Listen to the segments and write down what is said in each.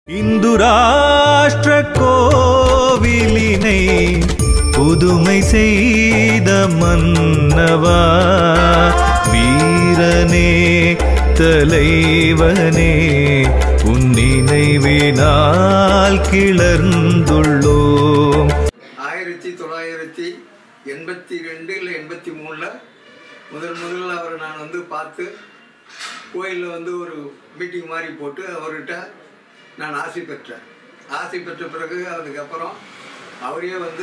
இந்து ராஷ்டிர கோவிலினை புதுமை செய்த மன்னவா வீரனே தலைவனே உன் நினைவினால் கிளர்ந்துள்ளோம் ஆயிரத்தி தொள்ளாயிரத்தி எண்பத்தி ரெண்டு இல்லை எண்பத்தி மூணில் முதல் முதல்ல அவரை நான் வந்து பார்த்து கோயிலில் வந்து ஒரு மீட்டிங் மாதிரி போட்டு அவர்கிட்ட நான் ஆசை பெற்றேன் ஆசை பெற்ற பிறகு அதுக்கப்புறம் அவரே வந்து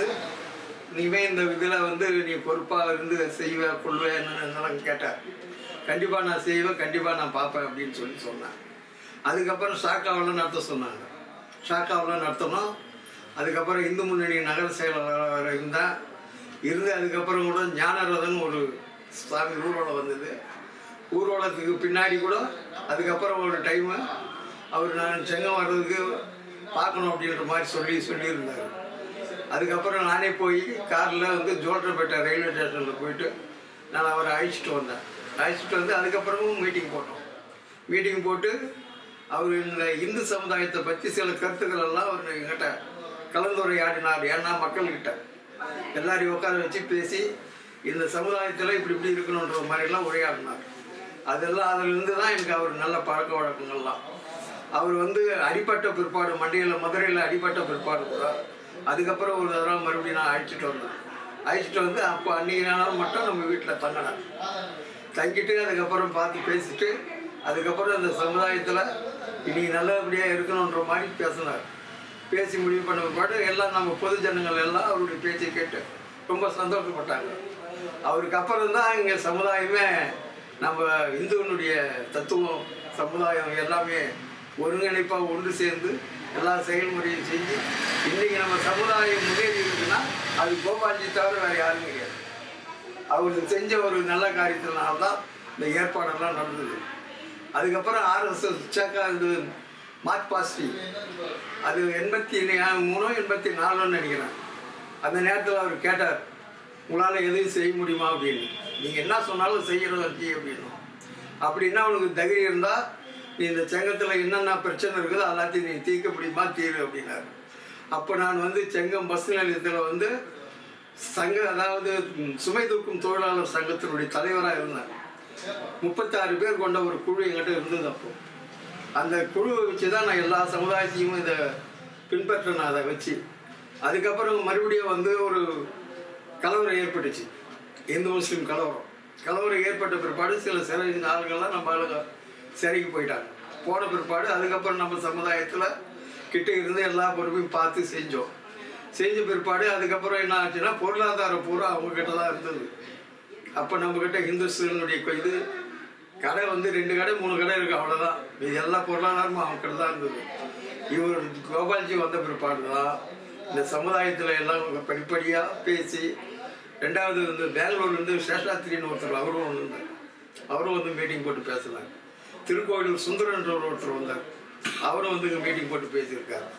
நீவே இந்த இதில் வந்து நீ பொறுப்பாக இருந்து செய்வ கொள்வேன்னு கேட்டார் கண்டிப்பாக நான் செய்வேன் கண்டிப்பாக நான் பார்ப்பேன் அப்படின்னு சொல்லி சொன்னேன் அதுக்கப்புறம் ஷாக்காவில் நடத்த சொன்னாங்க ஷாக்காவில் நடத்தணும் அதுக்கப்புறம் இந்து முன்னணி நகர செயலாளர் இருந்தேன் இருந்து அதுக்கப்புறம் கூட ஞானரதன் ஒரு சாமி ஊர்வலம் வந்தது ஊர்வலத்துக்கு பின்னாடி கூட அதுக்கப்புறம் ஒரு டைமு அவர் நான் செங்கம் வர்றதுக்கு பார்க்கணும் அப்படின்ற மாதிரி சொல்லி சொல்லியிருந்தார் அதுக்கப்புறம் நானே போய் காரில் வந்து ஜோல்ரப்பேட்டை ரயில்வே ஸ்டேஷனில் போயிட்டு நான் அவரை அழைச்சிட்டு வந்தேன் அழைச்சிட்டு வந்து அதுக்கப்புறமும் மீட்டிங் போட்டோம் மீட்டிங் போட்டு அவர் இந்த இந்து சமுதாயத்தை பற்றி சில கருத்துக்கள் எல்லாம் அவர் எங்கிட்ட கலந்துரையாடினார் ஏன்னா மக்கள்கிட்ட எல்லாரையும் உட்கார வச்சு பேசி இந்த சமுதாயத்தில் இப்படி இப்படி இருக்கணுன்ற மாதிரிலாம் உரையாடினார் அதெல்லாம் அதிலிருந்து தான் எனக்கு அவர் நல்ல பழக்க வழக்கங்கள்லாம் அவர் வந்து அடிப்பட்ட பிற்பாடு மண்டியில் மதுரையில் அடிப்பட்ட பிற்பாடு கூட அதுக்கப்புறம் ஒரு தடவை மறுபடியும் நான் அழைச்சிட்டு வந்தேன் அழைச்சிட்டு வந்து அப்போ அன்றைக்கி நாள் மட்டும் நம்ம வீட்டில் தங்கினேன் தங்கிட்டு அதுக்கப்புறம் பார்த்து பேசிட்டு அதுக்கப்புறம் இந்த சமுதாயத்தில் இனி நல்லபடியாக இருக்கணுன்ற மாதிரி பேசினார் பேசி முடிவு பண்ண பிற்பாடு எல்லாம் நம்ம பொது ஜனங்கள் எல்லாம் அவருடைய பேச்சை கேட்டு ரொம்ப சந்தோஷப்பட்டாங்க அவருக்கு அப்புறம் தான் இங்கே சமுதாயமே நம்ம இந்துவனுடைய தத்துவம் சமுதாயம் எல்லாமே ஒருங்கிணைப்பாக ஒன்று சேர்ந்து எல்லா செயல்முறையும் செஞ்சு இன்றைக்கி நம்ம சமுதாயம் முன்னேறி இருக்குன்னா அது கோபால்ஜி தவிர வேறு யாரும் கிடையாது அவர் செஞ்ச ஒரு நல்ல காரியத்தினால தான் இந்த ஏற்பாடெல்லாம் நடந்தது அதுக்கப்புறம் ஆர்எஸ்எஸ் சேக்கா இது மார்க் பாஸ்டி அது எண்பத்தி மூணோ எண்பத்தி நாலுன்னு நினைக்கிறேன் அந்த நேரத்தில் அவர் கேட்டார் உங்களால் எதுவும் செய்ய முடியுமா அப்படின்னு நீங்கள் என்ன சொன்னாலும் செய்யணும் வச்சு அப்படின்னு அப்படின்னா உனக்கு தைரியம் இருந்தால் நீ இந்த செங்கத்தில் என்னென்ன பிரச்சனை இருக்குதோ எல்லாத்தையும் நீ தீர்க்க முடியுமா தீரு அப்படின்னாரு அப்போ நான் வந்து செங்கம் பஸ் நிலையத்தில் வந்து சங்க அதாவது ம், சுமை தூக்கும் தொழிலாளர் சங்கத்தினுடைய தலைவராக இருந்தேன் முப்பத்தாறு பேர் கொண்ட ஒரு குழு என்கிட்ட இருந்தது அப்போ அந்த குழுவை வச்சு தான் நான் எல்லா சமுதாயத்தையும் இதை பின்பற்றினேன் அதை வச்சு அதுக்கப்புறம் மறுபடியும் வந்து ஒரு கலவரம் ஏற்பட்டுச்சு இந்து முஸ்லீம் கலவரம் கலவரம் ஏற்பட்ட பிற்பாடு சில சிறை ஆளுங்கள்லாம் நம்ம ஆளுங்க சிறைக்கு போயிட்டாங்க போன பிற்பாடு அதுக்கப்புறம் நம்ம சமுதாயத்தில் கிட்ட இருந்து எல்லா பொறுப்பையும் பார்த்து செஞ்சோம் செஞ்ச பிற்பாடு அதுக்கப்புறம் என்ன ஆச்சுன்னா பொருளாதாரம் பூரா அவங்க கிட்ட தான் இருந்தது அப்போ நம்மக்கிட்ட ஹிந்துஸ்தனுடைய இது கடை வந்து ரெண்டு கடை மூணு கடை இருக்கு அவ்வளோதான் இது எல்லா பொருளாதாரமும் அவங்க கிட்ட தான் இருந்தது இவர் கோபால்ஜி வந்த பிற்பாடு தான் இந்த சமுதாயத்தில் எல்லாம் படிப்படியாக பேசி ரெண்டாவது வந்து பெங்களூர்லேருந்து சேஷாத்திரின்னு ஒருத்தர் அவரும் வந்திருந்தார் அவரும் வந்து மீட்டிங் போட்டு பேசினார் திருக்கோயிலூர் சுந்தரன்ற ஒருத்தர் வந்தார் அவரும் வந்து இங்கே மீட்டிங் போட்டு பேசியிருக்காரு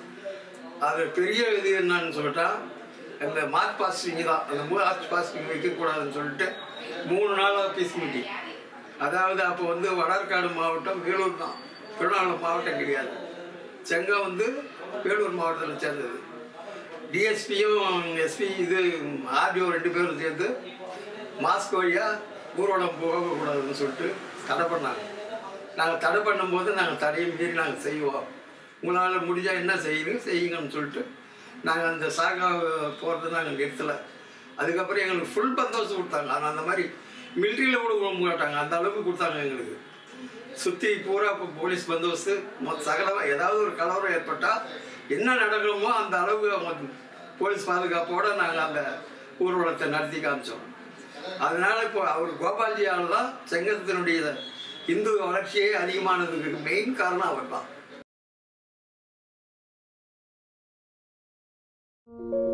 அது பெரிய இது என்னன்னு சொல்லிட்டா இந்த மார்க் பாஸ்டிங் தான் அந்த மார்க் பாஸ்டிங் வைக்கக்கூடாதுன்னு சொல்லிட்டு மூணு நாளாக பீஸ் மீட்டிங் அதாவது அப்போ வந்து வடார்காடு மாவட்டம் வேலூர் தான் திருவண்ணாமலை மாவட்டம் கிடையாது செங்கம் வந்து வேலூர் மாவட்டத்தில் சேர்ந்தது டிஎஸ்பியும் எஸ்பி இது ஆர்டிஓ ரெண்டு பேரும் சேர்ந்து மாஸ்க் வழியாக ஊர்வலம் போகக்கூடாதுன்னு சொல்லிட்டு தடை பண்ணாங்க நாங்கள் தடை பண்ணும்போது நாங்கள் தடையை மீறி நாங்கள் செய்வோம் உங்களால் முடிஞ்சால் என்ன செய்யுங்க செய்யுங்கன்னு சொல்லிட்டு நாங்கள் அந்த சாகா போகிறது நாங்கள் நிறுத்தலை அதுக்கப்புறம் எங்களுக்கு ஃபுல் பந்தோபஸ்து கொடுத்தாங்க ஆனால் அந்த மாதிரி மிலிட்ரியில் கூட கொடுக்க மாட்டாங்க அந்த அளவுக்கு கொடுத்தாங்க எங்களுக்கு சுற்றி பூரா இப்போ போலீஸ் பந்தோபஸ்து மொத்த சகலமாக ஏதாவது ஒரு கலவரம் ஏற்பட்டால் என்ன நடக்கணுமோ அந்த அளவுக்கு அவங்க போலீஸ் பாதுகாப்போடு நாங்கள் அந்த ஊர்வலத்தை நடத்தி காமிச்சோம் அதனால இப்போ அவர் கோபால்ஜியால் தான் செங்கத்தினுடைய இந்து வளர்ச்சியே அதிகமானதுக்கு மெயின் காரணம் அவர் தான்